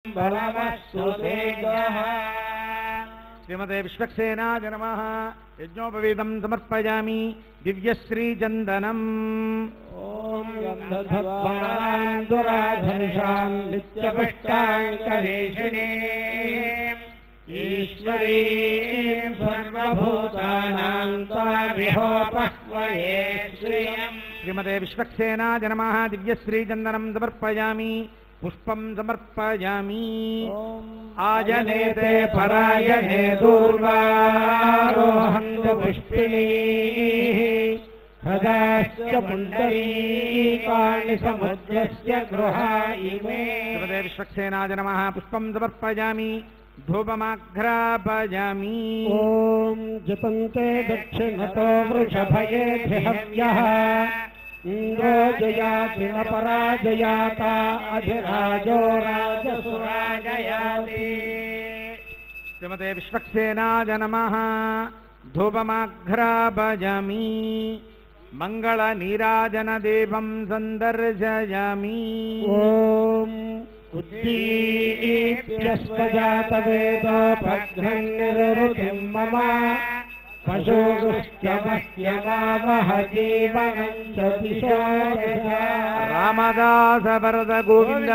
బలమశ్రుతేజః శ్రీమతే విశ్వక్సేనాయ నమ యజ్ఞోపవీతం సమర్పయామి దివ్యశ్రీచందనం ఓం గంధద్వారాన్ దురాధర్షాన్ నిత్యపుష్టాంకరేషిణే ఈశ్వరీం సర్వభూతానాం తావిహోపహ్వయే శ్రియం శ్రీమతే విశ్వక్సేనాయ నమ దివ్యశ్రీచందనం సమర్పయామి పుష్పం సమర్పయామి ఆజనేతే పరాయణే దూర్వారోహంత పుష్పిణీ హృదాశ్చ పుండరీకాణి సముద్రస్య గృహా ఇమే శ్రీమతే విశ్వక్సేనాయ నమ పుష్పం సమర్పయామి ధూపమాఘ్రాపయామి ఓం జపంతే దక్షిణతో వృషభయేభిహవ్యః ఇంద్రో జయాతి న పరాజయాత అధిరాజో రాజసురాజయాతి శ్రీమతే విశ్వక్సేనాయ నమ ధూపమాఘ్రాపయామి మంగళ నీరాజన దేవం సందర్శయామి ఓం ఉద్దీప్యస్వజాతవేదోపఘ్రన్నిరుతిం మమ పశోగుశ్చమహ్యమావహ జీవనం చ దిశో దశ. రామదాస వరద గోవింద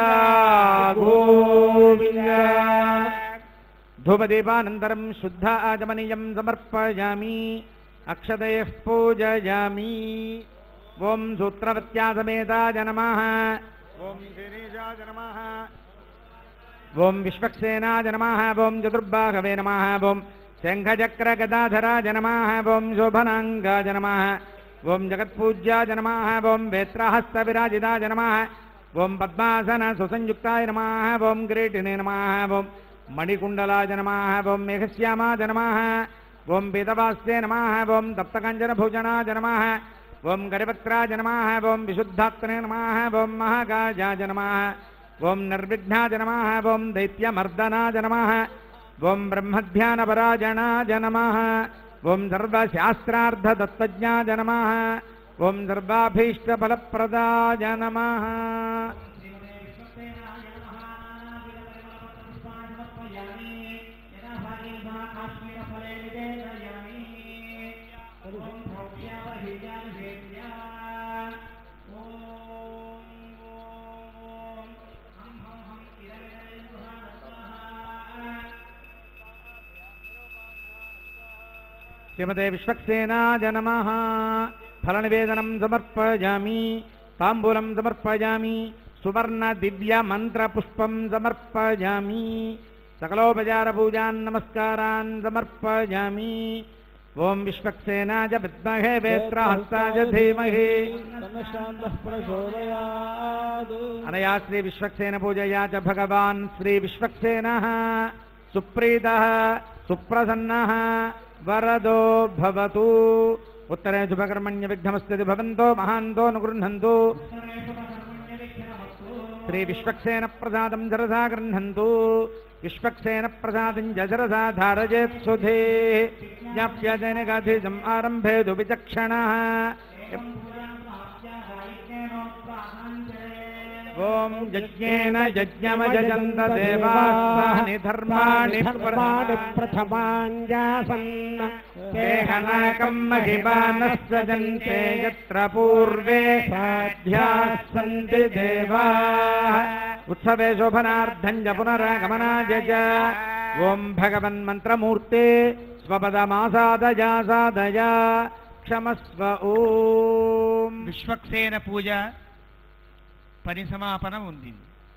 గోవింద ధూపదీపానంతరం శుద్ధ ఆచమనీయం సమర్పయామి అక్షతయః పూజయామి ఓం సూత్రవత్యా సమేతాయ నమః ఓం శిరీషాయ నమః ఓం విశ్వక్సేనాయ నమః ఓం చతుర్బాహవే నమః ఓం శంఖచక్రగదాధరాయ నమః ఓం శోభనాంగాయ నమః ఓం జగత్పూజ్యాయ నమః ఓం వేత్రహస్తవిరాజితాయ నమః ఓం పద్మాసన సుసంయుక్తాయ నమః ఓం కిరీటినే నమః ఓం మణికుండలాయ నమః ఓం మేఘశ్యామాయ నమః ఓం పీతవాస్యే నమః ఓం తప్తకంజనభూషణాయ నమః ఓం గరిపత్రాయ నమః ఓం విశుద్ధాత్మనే నమః ఓం మహాగాజాయ నమః ఓం నిర్విఘ్నాయ నమః ఓం దైత్యమర్దనాయ నమః ఓం బ్రహ్మధ్యానపరాజనాయ నమః ఓం సర్వశాస్త్రార్థదత్తజ్ఞాయ నమః ఓం సర్వాభీష్టఫలప్రదాయ నమః శ్రీమతే విశ్వక్సేనాయ నమః ఫలనివేదనం సమర్పయామి తాంబూలం సమర్పయామి సువర్ణ దివ్య మంత్ర పుష్పం సమర్పయామి సకలోపచార పూజాన్ నమస్కారాన్ సమర్పయామి ఓం విశ్వక్సేనాయ విద్మహే వేత్రహస్తాయ ధీమహి తమశాంతః ప్రచోదయాత్ అనయా శ్రీ విశ్వక్సేన పూజయా చ భగవాన్ శ్రీ విశ్వక్సేన సుప్రీత సుప్రసన్న వరదో భవతు ఉత్తరే శుభకర్మణ్య విఘ్నమస్తి భవంతో మహాంతో అనుగృహంతు శ్రీ విశ్వక్సేన ప్రసాదం జరసా గృహంతు విశ్వక్సేన ప్రసాదం జరసా ధారయేత్ సుధే జ్ఞాప్య జనగాధిజం ఆరంభేదు విచక్షణ ఓం యజ్ఞేన యజ్ఞమజంత దేవాస్తాని ధర్మాణి ధర్మాణి ప్రథమాంజాసన్న కేహనాకం మహిమానः సజन्ते యత్ర పూర్వే సాధ్యాः సంతి దేవాः ఉత్సవే శోభనార్థం చ పునరాగమనాయ చ ఓం భగవన్మంత్రమూర్తే స్వపదమాసాదయా సాదయా క్షమస్వ ఓం విశ్వక్సేన పూజ పరిసమాపన ఉంది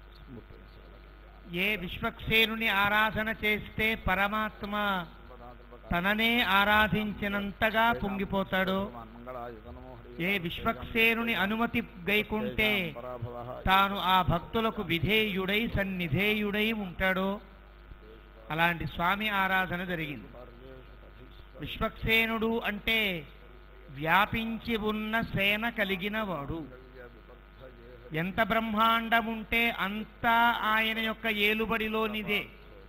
ఏ విశ్వక్సేనుని ఆరాధన చేస్తే పరమాత్మ తననే ఆరాధించినంతగా పొంగిపోతాడో ఏ విశ్వక్సేనుని అనుమతి గైకుంటే తాను ఆ భక్తులకు విధేయుడై సన్నిధేయుడై ఉంటాడో అలాంటి స్వామి ఆరాధన జరిగింది విశ్వక్సేనుడు అంటే వ్యాపించి ఉన్న సేన కలిగిన వాడు ఎంత బ్రహ్మాండం ఉంటే అంతా ఆయన యొక్క ఏలుబడిలోనిదే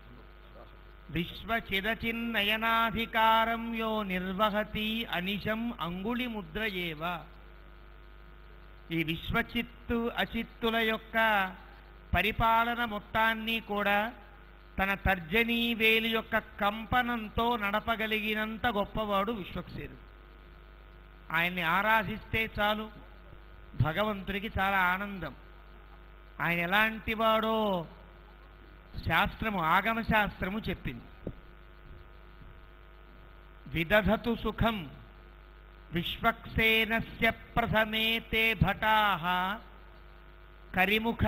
విశ్వచిదచిన్నయనాధికారం యో నిర్వహతి అనిశం అంగుళి ముద్ర ఏవ ఈ విశ్వచిత్తు అచిత్తుల యొక్క పరిపాలన మొత్తాన్ని కూడా తన తర్జనీ వేలి యొక్క కంపనంతో నడపగలిగినంత గొప్పవాడు విశ్వక్సేనుడు ఆయన్ని ఆరాధిస్తే చాలు భగవంతుడికి చాలా ఆనందం ఆయన ఎలాంటి వాడో శాస్త్రము ఆగమ శాస్త్రము చెప్పింది విదధతు సుఖం విశ్వక్సేనస్య ప్రథమే తే భటాః కరిముఖ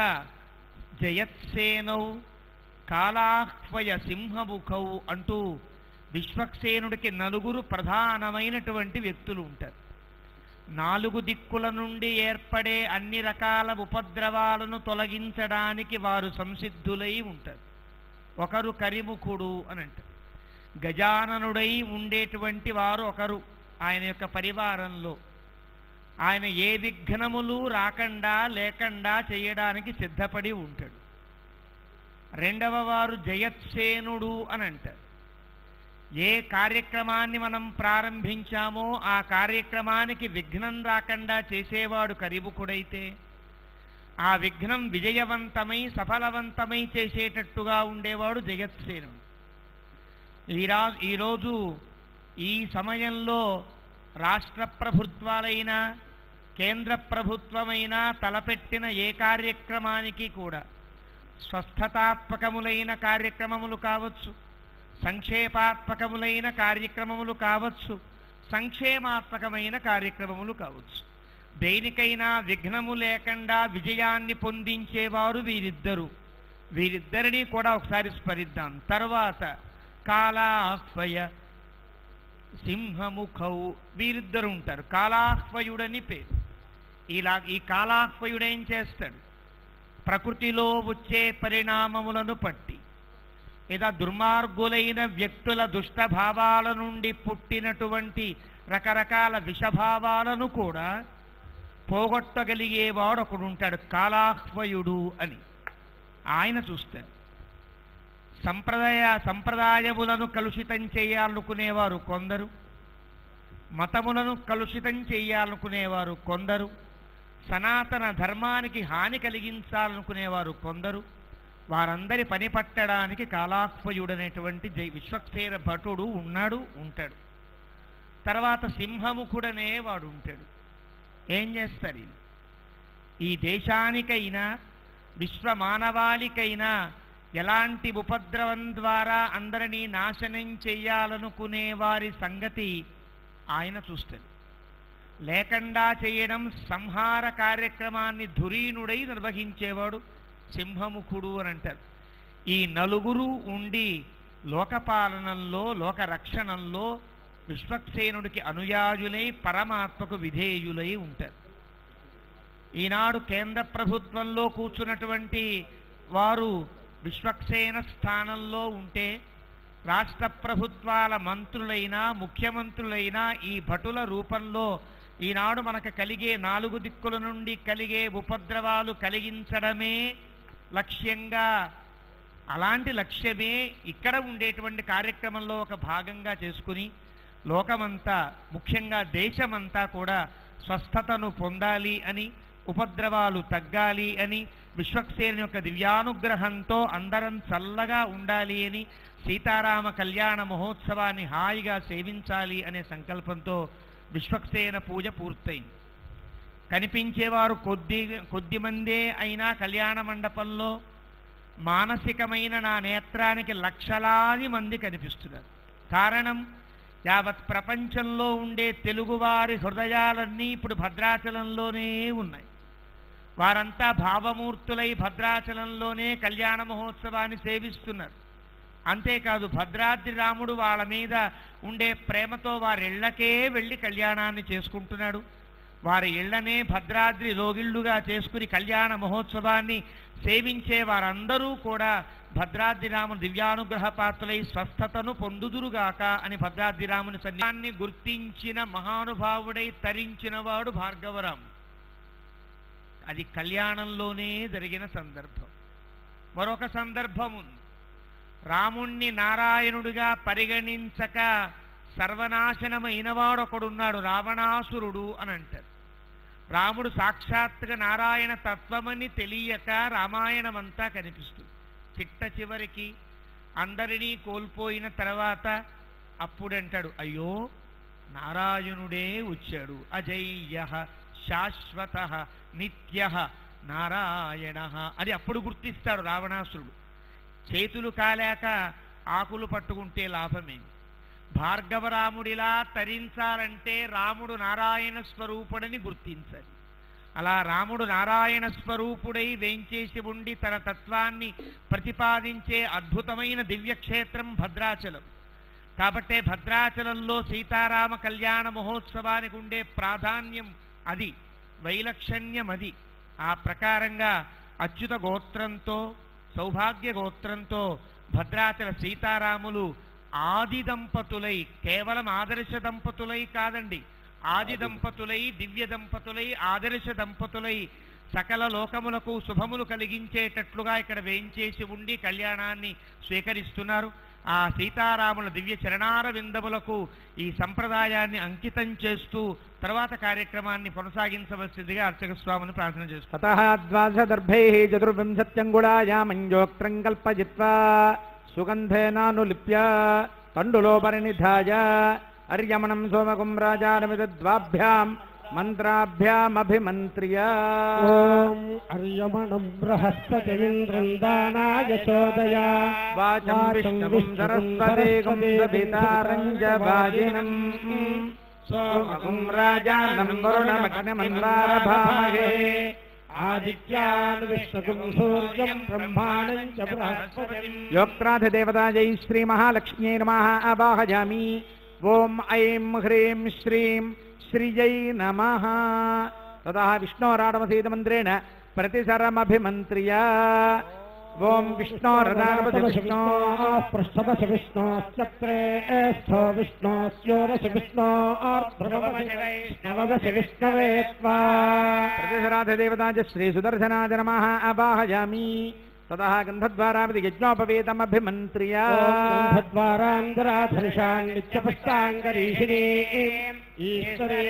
జయత్సేనౌ కాలాహ్వయ సింహముఖౌ అంటూ విశ్వక్సేనుడికి నలుగురు ప్రధానమైనటువంటి వ్యక్తులు ఉంటారు నాలుగు దిక్కుల నుండి ఏర్పడే అన్ని రకాల ఉపద్రవాలను తొలగించడానికి వారు సంసిద్ధులై ఉంటారు ఒకరు కరిముఖుడు అని అంటారు గజాననుడై ఉండేటువంటి వారు ఒకరు ఆయన యొక్క పరివారంలో ఆయన ఏ విఘ్నములు రాకుండా లేకుండా చేయడానికి సిద్ధపడి ఉంటాడు రెండవ వారు జయత్సేనుడు అని అంటారు ఏ కార్యక్రమాన్ని మనం ప్రారంభించామో ఆ కార్యక్రమానికి విఘ్నం రాకుండా చేసేవాడు కరిముకుడైతే ఆ విఘ్నం విజయవంతమై సఫలవంతమై చేసేటట్టుగా ఉండేవాడు జయత్సేనుడు ఈరా ఈరోజు ఈ సమయంలో రాష్ట్ర ప్రభుత్వాలైనా కేంద్ర ప్రభుత్వమైనా తలపెట్టిన ఏ కార్యక్రమానికి కూడా స్వస్థతాత్మకములైన కార్యక్రమములు కావచ్చు సంక్షేపాత్మకములైన కార్యక్రమములు కావచ్చు సంక్షేమాత్మకమైన కార్యక్రమములు కావచ్చు దేనికైనా విఘ్నము లేకుండా విజయాన్ని పొందించేవారు వీరిద్దరు వీరిద్దరినీ కూడా ఒకసారి స్మరిద్దాం తర్వాత కాలాహ్వయ సింహముఖౌ వీరిద్దరు ఉంటారు కాలాహ్వయుడని పేరు ఇలా ఈ కాలాహ్వయుడు ఏం చేస్తాడు ప్రకృతిలో వచ్చే పరిణామములను పట్టి లేదా దుర్మార్గులైన వ్యక్తుల దుష్ట భావాల నుండి పుట్టినటువంటి రకరకాల విషభావాలను కూడా పోగొట్టగలిగేవాడు ఒకడు ఉంటాడు కాలాహ్వయుడు అని ఆయన చూస్తాడు సంప్రదాయ సంప్రదాయములను కలుషితం చేయాలనుకునేవారు కొందరు మతములను కలుషితం చేయాలనుకునేవారు కొందరు సనాతన ధర్మానికి హాని కలిగించాలనుకునేవారు కొందరు వారందరి పని పట్టడానికి కాలాహ్వయుడనేటువంటి జై విశ్వక్సేన భటుడు ఉన్నాడు ఉంటాడు తర్వాత సింహముఖుడనే వాడు ఉంటాడు ఏం చేస్తారు ఈయన? ఈ దేశానికైనా విశ్వ మానవాళికైనా ఎలాంటి ఉపద్రవం ద్వారా అందరినీ నాశనం చెయ్యాలనుకునే వారి సంగతి ఆయన చూస్తాడు లేకుండా చేయడం సంహార కార్యక్రమాన్ని ధురీనుడై నిర్వహించేవాడు సింహముఖుడు అని అంటారు ఈ నలుగురు ఉండి లోకపాలనంలో లోక రక్షణంలో విశ్వక్సేనుడికి అనుయాయులై పరమాత్మకు విధేయులై ఉంటారు ఈనాడు కేంద్ర ప్రభుత్వంలో కూర్చున్నటువంటి వారు విశ్వక్సేన స్థానంలో ఉంటే రాష్ట్ర ప్రభుత్వాల మంత్రులైనా ముఖ్యమంత్రులైనా ఈ భటుల రూపంలో ఈనాడు మనకు కలిగే నాలుగు దిక్కుల నుండి కలిగే ఉపద్రవాలు కలిగించడమే లక్ష్యంగా అలాంటి లక్ష్యమే ఇక్కడ ఉండేటువంటి కార్యక్రమంలో ఒక భాగంగా చేసుకుని లోకమంతా ముఖ్యంగా దేశమంతా కూడా స్వస్థతను పొందాలి అని ఉపద్రవాలు తగ్గాలి అని విశ్వక్సేన యొక్క దివ్యానుగ్రహంతో అందరం చల్లగా ఉండాలి అని సీతారామ కళ్యాణ మహోత్సవాన్ని హాయిగా సేవించాలి అనే సంకల్పంతో విశ్వక్సేన పూజ పూర్తయింది కనిపించేవారు కొద్ది కొద్ది మందే అయినా కళ్యాణ మండపంలో మానసికమైన నా నేత్రానికి లక్షలాది మంది కనిపిస్తున్నారు కారణం యావత్ ప్రపంచంలో ఉండే తెలుగువారి హృదయాలన్నీ ఇప్పుడు భద్రాచలంలోనే ఉన్నాయి వారంతా భావమూర్తులై భద్రాచలంలోనే కళ్యాణ మహోత్సవాన్ని సేవిస్తున్నారు అంతేకాదు భద్రాద్రి రాముడు వాళ్ళ మీద ఉండే ప్రేమతో వారి ఇళ్లకే వెళ్ళి కళ్యాణాన్ని చేసుకుంటున్నాడు వారి ఇళ్లనే భద్రాద్రి రోగిళ్ళుగా చేసుకుని కళ్యాణ మహోత్సవాన్ని సేవించే వారందరూ కూడా భద్రాద్రి రాముని దివ్యానుగ్రహ పాత్రలై స్వస్థతను పొందుదురుగాక అని భద్రాద్రి రాముని సన్యాన్ని గుర్తించిన మహానుభావుడై తరించిన వాడు భార్గవరాము అది కళ్యాణంలోనే జరిగిన సందర్భం మరొక సందర్భం ఉంది రాముణ్ణి నారాయణుడిగా పరిగణించక సర్వనాశనమైన వాడు ఒకడున్నాడు రావణాసురుడు అని అంటారు రాముడు సాక్షాత్తుగా నారాయణ తత్వమని తెలియక రామాయణమంతా కనిపిస్తుంది చిట్ట చివరికి అందరినీ కోల్పోయిన తర్వాత అప్పుడంటాడు అయ్యో నారాయణుడే వచ్చాడు అజయ్య శాశ్వత నిత్య నారాయణ అది అప్పుడు గుర్తిస్తాడు రావణాసురుడు చేతులు కాలేక ఆకులు పట్టుకుంటే లాభమేమి భార్గవరాముడిలా తరించాలంటే రాముడు నారాయణ స్వరూపుడని గుర్తించాలి అలా రాముడు నారాయణ స్వరూపుడై వేంచేసి ఉండి తన తత్వాన్ని ప్రతిపాదించే అద్భుతమైన దివ్యక్షేత్రం భద్రాచలం కాబట్టే భద్రాచలంలో సీతారామ కళ్యాణ మహోత్సవానికి ఉండే ప్రాధాన్యం అది వైలక్షణ్యం అది ఆ ప్రకారంగా అచ్యుత గోత్రంతో సౌభాగ్య గోత్రంతో భద్రాచల సీతారాములు ఆది దంపతులై కేవలం ఆదర్శ దంపతులై కాదండి ఆది దంపతులై దివ్య దంపతులై ఆదర్శ దంపతులై సకల లోకములకు శుభములు కలిగించేటట్లుగా ఇక్కడ వేయించేసి ఉండి కళ్యాణాన్ని స్వీకరిస్తున్నారు ఆ సీతారాముల దివ్య చరణార విందములకు ఈ సంప్రదాయాన్ని అంకితం చేస్తూ తర్వాత కార్యక్రమాన్ని కొనసాగించవలసిందిగా అర్చక స్వామిని ప్రార్థన చేసుకుంటారు తతः ద్వాదశదర్భైः చతుర్వింశత్యంగుళాయామంజోక్త్రం కల్పజిత్వా సుగంధేనానులిప్య తండులోపరినిధాయ అర్యమణం సోమకం రాజానమిద్వాభ్యాం మంత్రాభ్యామభిమంత్ర్య ఓం అర్యమణం బృహస్పతిమింద్రం దానాయ చోదయ వాచం విష్ణుం సరస్వతేకం సవితారంజవాజినం సోమకం రాజానం వరుణమగ్నమందారభామహే ఆదిత్యాన్ విష్ణుకం సూర్యం బ్రహ్మాణం చ బృహస్పతిం యోక్త్రాధిదేవతాజై శ్రీమహాలక్ష్మ్యై నమ అవాహయామి ఓం ఐం హ్రీం శ్రీం శ్రీజై నమ తదా విష్ణోరాడమసీతమంత్రేణ ప్రతిసరమభిమంత్ర్య ఓం విష్ణోరదారవస విష్ణో పృష్ఠవశ విష్ణోశ్చత్రే స్థో విష్ణోస్యోరశ విష్ణోర్భగవశ విష్ణవే త్వా ప్రతిసరాధిదేవతాజ శ్రీసుదర్శనాజ నమ అవాహయామి తదా గంధద్వారామితి యజ్ఞోపవేతమభిమంత్ర్య ధర్షాంగరీషిణీ ఈశ్వరీ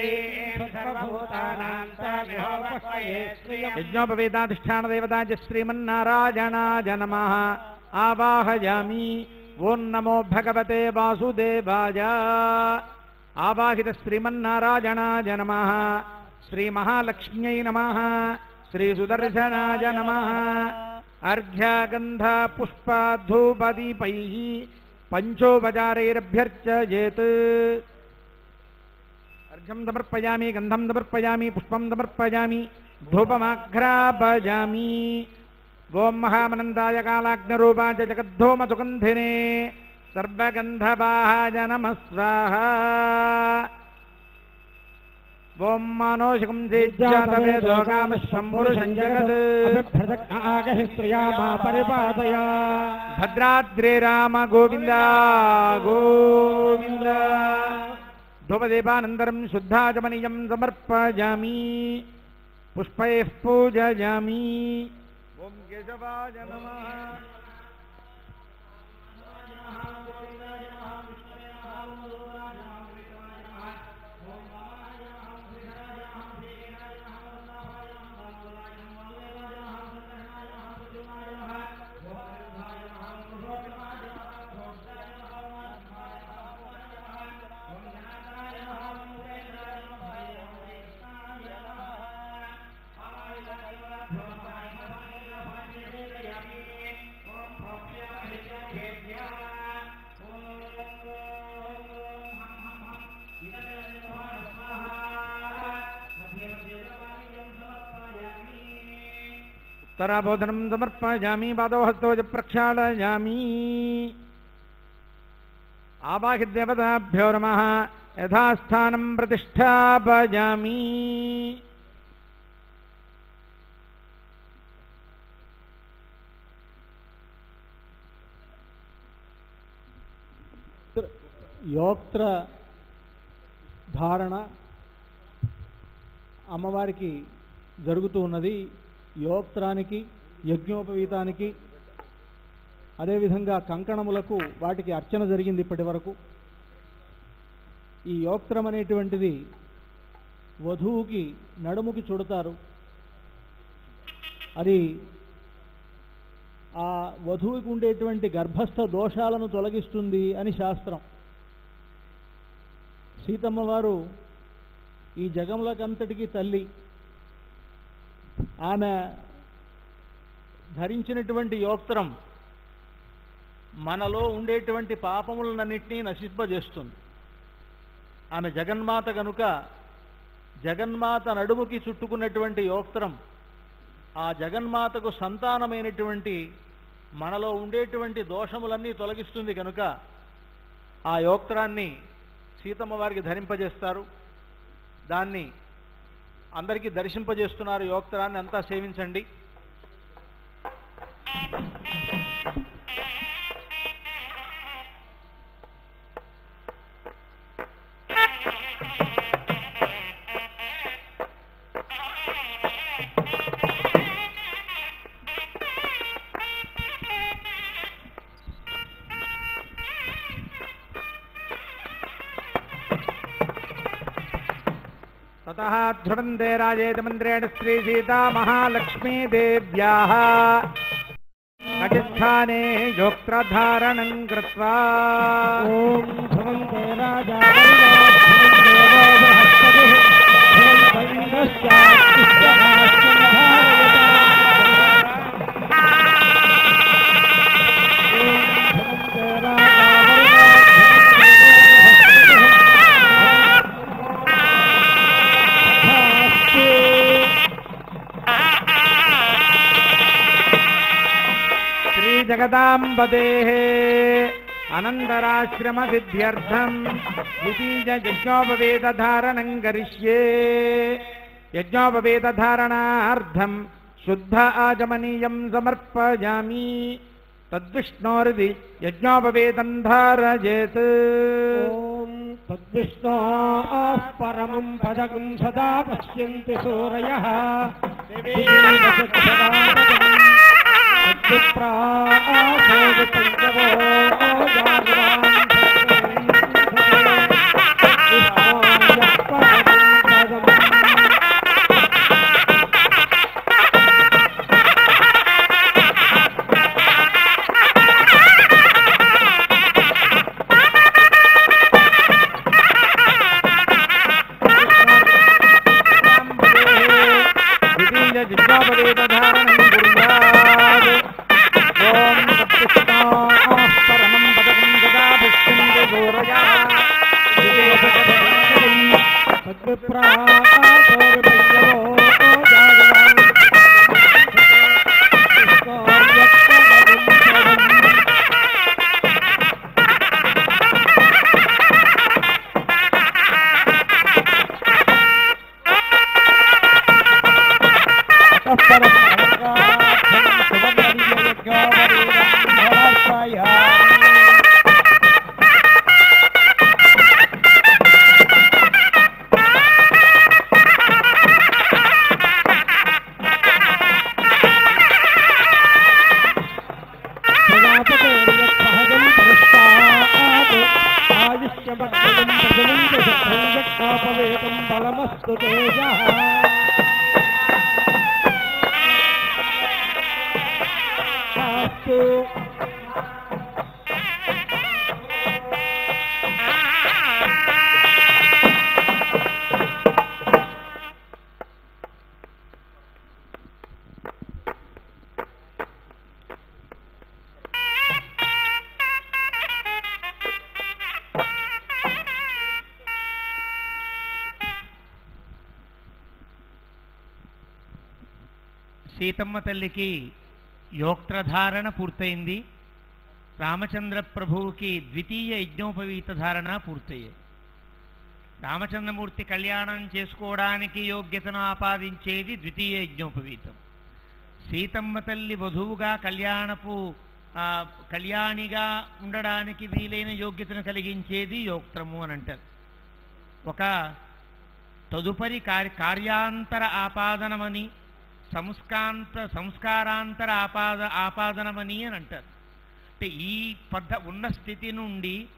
యజ్ఞోపవేదాధిష్టానదేవతాచ శ్రీమన్నారాయణాయ నమ ఆవాహయామి ఓం నమో భగవతే వాసుదేవాయ ఆవాహిత శ్రీమన్నారాయణాయ నమ శ్రీమహాలక్ష్మ్యై నమ శ్రీసుదర్శనాయ నమ అర్ఘ్యగంధ పుష్పాధూపదీపై పంచోపచారైరభ్యర్చయేత్ అర్ఘ్యం సమర్పయామి గంధం సమర్పయామి పుష్పం సమర్పయామి ధూపమాఘ్రాపయామి ఓం మహామనందాయ కాలాగ్నరూపాయ జగద్ధూమ సుగంధినే సర్వగంధవాహాయ నమ స్వాహ ఓం మానోషకం సేజ్యాతవేదోకామశంపురుషం జగత్ ఆగహి శ్రియా మా పరిపాదయా భద్రాద్రి రామ గోవింద గోవింద ధూపదీపానంతరం శుద్ధాచమనీయం సమర్పయామి పుష్పైః పూజయామి ఓం కేశవాయ నమః ఉత్తరాబోధనం సమర్పయామి పాదోహస్తోజ ప్రక్షాళయామి ఆవాహిదేవతాభ్యో నమ యథాస్థానం ప్రతిష్టాపయామి యోక్త్ర ధారణ అమ్మవారికి జరుగుతూ ఉన్నది యోక్త్రానికి యజ్ఞోపవీతానికి అదేవిధంగా కంకణములకు వాటికి అర్చన జరిగింది ఇప్పటి వరకు ఈ యోక్త్రం అనేటువంటిది వధువుకి నడుముకి చుడతారు అది ఆ వధువుకి ఉండేటువంటి గర్భస్థ దోషాలను తొలగిస్తుంది అని శాస్త్రం సీతమ్మ వారు ఈ జగములకంతటికి తల్లి ఆమె ధరించినటువంటి యోక్త్రం మనలో ఉండేటువంటి పాపములన్నింటినీ నశింపజేస్తుంది ఆమె జగన్మాత కనుక జగన్మాత నడుముకి చుట్టుకున్నటువంటి యోక్త్రం ఆ జగన్మాతకు సంతానమైనటువంటి మనలో ఉండేటువంటి దోషములన్నీ తొలగిస్తుంది కనుక ఆ యోక్త్రాన్ని సీతమ్మ వారికి ధరింపజేస్తారు దాన్ని అందరికీ దర్శింపజేస్తున్నారు యోక్త్రాన్ని అంతా సేవించండి ततः ध्रुवन्ते राजेत मन्त्रेण श्रीसीता महालक्ष्मीदेव्याः कटिस्थाने योक्त्रधारणम् कृत्वा ఓం ధ్రువంతే రాజా పరివార్ ధ్రువం దేవో బృహస్పతిః ధ్రువం श्रीजगदाम्बदेः अनन्तराश्रमसिद्ध्यर्थम् द्वितीययज्ञोपवेदधारणम् करिष्ये यज्ञोपवेदधारणार्थम् शुद्ध आचमनीयम् समर्पयामि तद्विष्णोरिति यज्ञोपवेदम् धारयेत् ఓం తద్విష్ణో పరమం పదకం సదా పశ్యంతి సూరయ द्वितीयजिज्ञापवेदधारणम् कुर्यात् ॐ तत्कृष्णाः परमम् पदकम् सदा पश्यन्ति घोरया బలమస్తు తేజ అస్తు సీతమ్మ తల్లికి యోక్త్రధారణ పూర్తయింది రామచంద్ర ప్రభువుకి ద్వితీయ యజ్ఞోపవీత ధారణ పూర్తయ్యాయి రామచంద్రమూర్తి కళ్యాణం చేసుకోవడానికి యోగ్యతను ఆపాదించేది ద్వితీయ యజ్ఞోపవీతం సీతమ్మ తల్లి వధువుగా కళ్యాణపు ఆ, కళ్యాణిగా ఉండడానికి వీలైన యోగ్యతను కలిగించేది యోక్త్రము అని అంటారు ఒక తదుపరి కార్య కార్యాంతర ఆపాదనమని సంస్కాంత సంస్కారాంతర ఆపాద ఆపాదనమని అని అంటారు అంటే ఈ పద్ధ ఉన్న స్థితి నుండి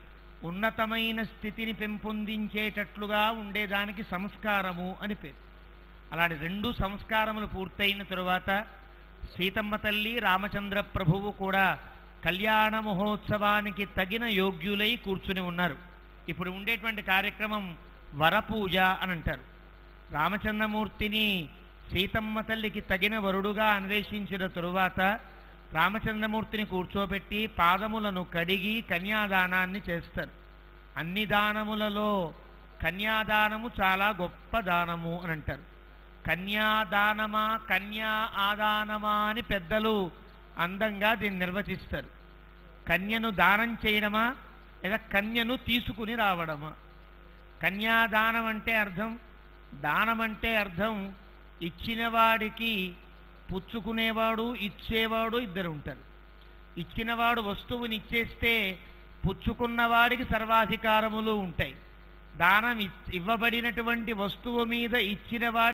ఉన్నతమైన స్థితిని పెంపొందించేటట్లుగా ఉండేదానికి సంస్కారము అని పేరు అలాంటి రెండు సంస్కారములు పూర్తయిన తరువాత సీతమ్మ తల్లి రామచంద్ర ప్రభువు కూడా కళ్యాణ మహోత్సవానికి తగిన యోగ్యులై కూర్చుని ఉన్నారు ఇప్పుడు ఉండేటువంటి కార్యక్రమం వరపూజ అని అంటారు రామచంద్రమూర్తిని సీతమ్మ తల్లికి తగిన వరుడుగా అన్వేషించిన తరువాత రామచంద్రమూర్తిని కూర్చోబెట్టి పాదములను కడిగి కన్యాదానాన్ని చేస్తారు అన్ని దానములలో కన్యాదానము చాలా గొప్ప దానము అని అంటారు కన్యాదానమా కన్యా ఆదానమా అని పెద్దలు అందంగా దీన్ని నిర్వచిస్తారు కన్యను దానం చేయడమా లేదా కన్యను తీసుకుని రావడమా కన్యాదానం అంటే అర్థం దానం అంటే అర్థం ఇచ్చినవాడికి పుచ్చుకునేవాడు ఇచ్చేవాడు ఇద్దరు ఉంటారు ఇచ్చినవాడు వస్తువుని ఇచ్చేస్తే పుచ్చుకున్నవాడికి సర్వాధికారములు ఉంటాయి దానం ఇ- ఇవ్వబడినటువంటి వస్తువు మీద ఇచ్చిన